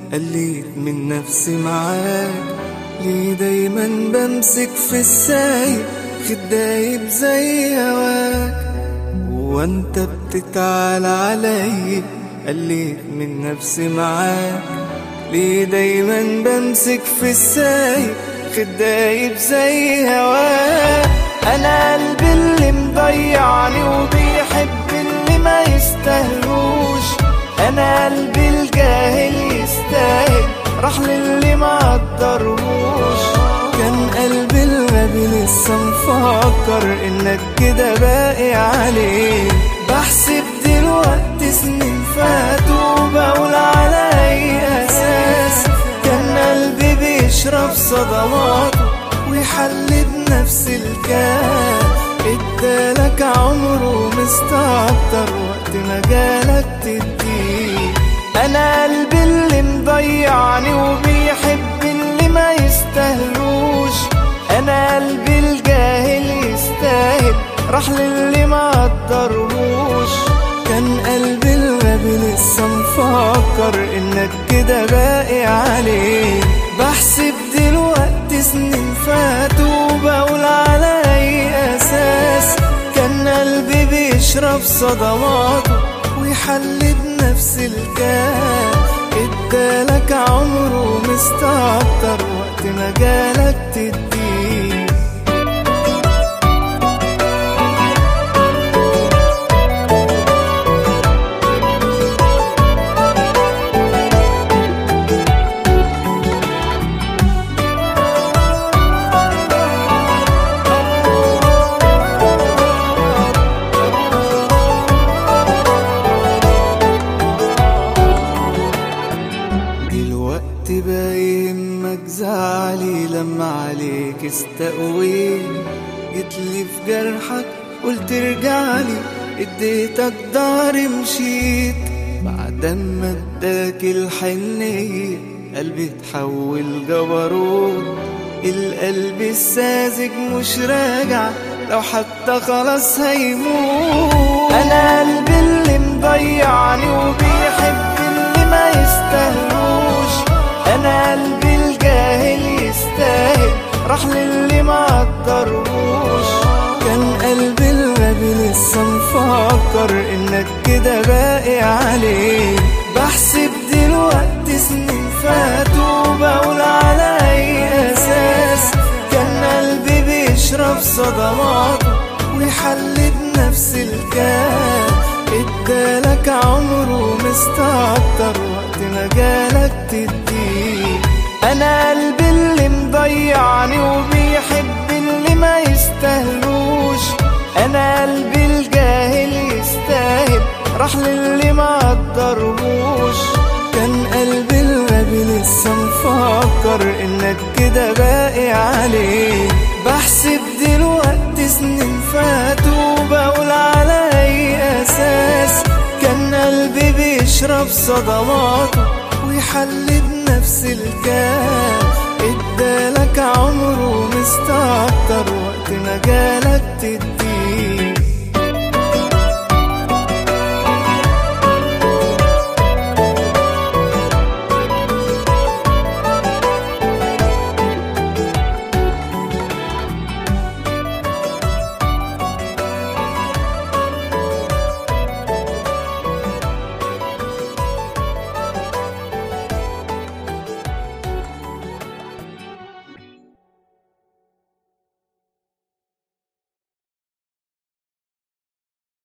قليت من نفسي معاك ليه دايما بمسك في السايق خدايب زي هواك وانت بتتعال علي قليت من نفسي معاك ليه دايما بمسك في السايق خدايب زي هواك انا قلبي اللي مضيعني وبيحب اللي ما يستاهلوش انا قلبي الجاهل يستاهل راح للي ما قدروش كان قلبي الغبي لسه مفكر انك كده باقي عليه بحسب دلوقتي سنين فاتوا وبقول على اي اساس كان قلبي بيشرب صدماته ويحل بنفس الكاس ادالك عمره مستكتر وقت ما جالك تديه انا قلبي اللي مضيعني وبيحب اللي ما يستاهلوش انا قلبي الجاهل يستاهل راح للي ما قدروش كان قلبي الغبي لسه مفكر انك كده باقي عليه بحسب دلوقتي سنين فاتوا وبقول على اي اساس كان قلبي بيشرب صدماته ويحل بنفس الكاس ادالك عمره مستكتر وقت ما جالك تديه دلوقتي بقى يهمك زعلي لما عليك استقويت جيتلي في جرحك قلت ارجعلي اديتك ضهري مشيت بعد ما اداك الحنية قلبي اتحول جبروت القلب الساذج مش راجع لو حتى خلاص هيموت انا قلبي اللي مضيعني وبيحب اللي ما يستاهلوش انا قلبي الجاهل يستاهل راح للي ما قدروش كان قلبي الغبي لسه مفكر انك كده باقي عليه بحسب دلوقتي سنين فاتوا وبقول على اي اساس كان قلبي بيشرب صدماته ويحل بنفس الكاس ادالك عمره مستكتر وقت ما جالك تديه انا قلبي اللي مضيعني وبيحب اللي ما يستاهلوش انا قلبي الجاهل يستاهل راح للي ما قدروش كان قلبي الغبي لسه مفكر انك كده باقي عليه بحسب دلوقتي سنين فاتوا وبقول على اي اساس كان قلبي بيشرب صدماته ويحل بنفس الكاس ادالك عمره مستكتر وقت ما جالك تديه